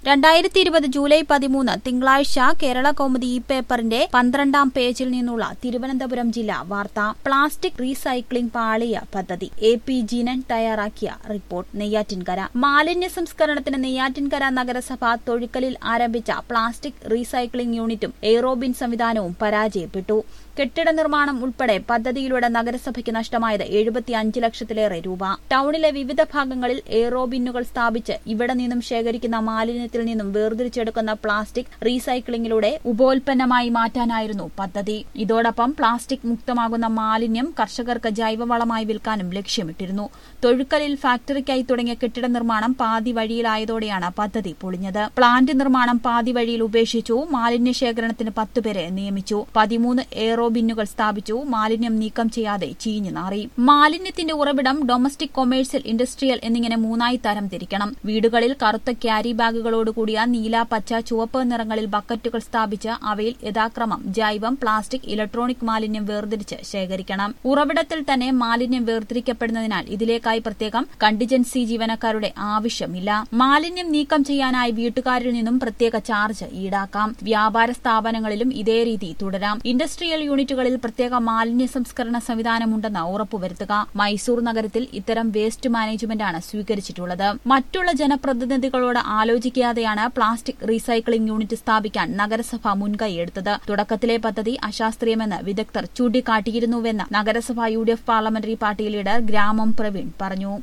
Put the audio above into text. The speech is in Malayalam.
രണ്ടായിരത്തി ഇരുപത് ജൂലൈ പതിമൂന്ന് തിങ്കളാഴ്ച കേരള കൗമുദി ഇ പേപ്പറിന്റെ പന്ത്രണ്ടാം പേജിൽ നിന്നുള്ള തിരുവനന്തപുരം ജില്ലാ വാർത്ത പ്ലാസ്റ്റിക് റീസൈക്ലിംഗ് പാളിയ പദ്ധതി എ പി ജീനൻ തയ്യാറാക്കിയ റിപ്പോർട്ട് നെയ്യാറ്റിൻകര മാലിന്യ സംസ്കരണത്തിന് നെയ്യാറ്റിൻകര നഗരസഭ തൊഴിക്കലിൽ ആരംഭിച്ച പ്ലാസ്റ്റിക് റീസൈക്ലിംഗ് യൂണിറ്റും എയ്റോബിൻ സംവിധാനവും പരാജയപ്പെട്ടു കെട്ടിട നിർമ്മാണം ഉൾപ്പെടെ പദ്ധതിയിലൂടെ നഗരസഭയ്ക്ക് നഷ്ടമായത് എഴുപത്തിയഞ്ച് ലക്ഷത്തിലേറെ രൂപ ടൌണിലെ വിവിധ ഭാഗങ്ങളിൽ എയ്റോബിന്നുകൾ സ്ഥാപിച്ച് ഇവിടെ നിന്നും ശേഖരിക്കുന്ന മാലിന്യത്തിൽ നിന്നും വേർതിരിച്ചെടുക്കുന്ന പ്ലാസ്റ്റിക് റീസൈക്ലിംഗിലൂടെ ഉപോൽപ്പന്നമായി മാറ്റാനായിരുന്നു പദ്ധതി ഇതോടൊപ്പം പ്ലാസ്റ്റിക് മുക്തമാകുന്ന മാലിന്യം കർഷകർക്ക് ജൈവവളമായി വിൽക്കാനും ലക്ഷ്യമിട്ടിരുന്നു തൊഴുക്കലിൽ ഫാക്ടറിക്കായി തുടങ്ങിയ കെട്ടിട നിർമ്മാണം പാതി വഴിയിലായതോടെയാണ് പദ്ധതി പൊളിഞ്ഞത് പ്ലാന്റ് നിർമ്മാണം പാതി വഴിയിൽ ഉപേക്ഷിച്ചു മാലിന്യ ശേഖരണത്തിന് പത്തുപേരെ നിയമിച്ചു പതിമൂന്ന് എയ്റോ ബിന്നുകൾ സ്ഥാപിച്ചു മാലിന്യം നീക്കം ചെയ്യാതെ ചീഞ്ഞു നാറി മാലിന്യത്തിന്റെ ഉറവിടം ഡൊമസ്റ്റിക് കൊമേഴ്സ്യൽ ഇൻഡസ്ട്രിയൽ എന്നിങ്ങനെ മൂന്നായി തരം തിരിക്കണം വീടുകളിൽ കറുത്ത ക്യാരി ബാഗുകളോടുകൂടിയ നീല പച്ച ചുവപ്പ് നിറങ്ങളിൽ ബക്കറ്റുകൾ സ്ഥാപിച്ച് അവയിൽ യഥാക്രമം ജൈവം പ്ലാസ്റ്റിക് ഇലക്ട്രോണിക് മാലിന്യം വേർതിരിച്ച് ശേഖരിക്കണം ഉറവിടത്തിൽ തന്നെ മാലിന്യം വേർതിരിക്കപ്പെടുന്നതിനാൽ ഇതിലേക്കായി പ്രത്യേകം കണ്ടിജൻസി ജീവനക്കാരുടെ ആവശ്യമില്ല മാലിന്യം നീക്കം ചെയ്യാനായി വീട്ടുകാരിൽ നിന്നും പ്രത്യേക ചാർജ് ഈടാക്കാം വ്യാപാര സ്ഥാപനങ്ങളിലും ഇതേ രീതി തുടരാം ഇൻഡസ്ട്രിയൽ യൂണിറ്റുകളിൽ പ്രത്യേക മാലിന്യ സംസ്കരണ സംവിധാനമുണ്ടെന്ന് ഉറപ്പുവരുത്തുക മൈസൂർ നഗരത്തിൽ ഇത്തരം വേസ്റ്റ് മാനേജ്മെന്റാണ് സ്വീകരിച്ചിട്ടുള്ളത് മറ്റുള്ള ജനപ്രതിനിധികളോട് ആലോചിക്കാതെയാണ് പ്ലാസ്റ്റിക് റീസൈക്ലിംഗ് യൂണിറ്റ് സ്ഥാപിക്കാൻ നഗരസഭ മുൻകൈയെടുത്തത് തുടക്കത്തിലെ പദ്ധതി അശാസ്ത്രീയമെന്ന് വിദഗ്ധർ ചൂണ്ടിക്കാട്ടിയിരുന്നുവെന്ന് നഗരസഭ U D F parliamentary party leader ഗ്രാമം പ്രവീൺ പറഞ്ഞു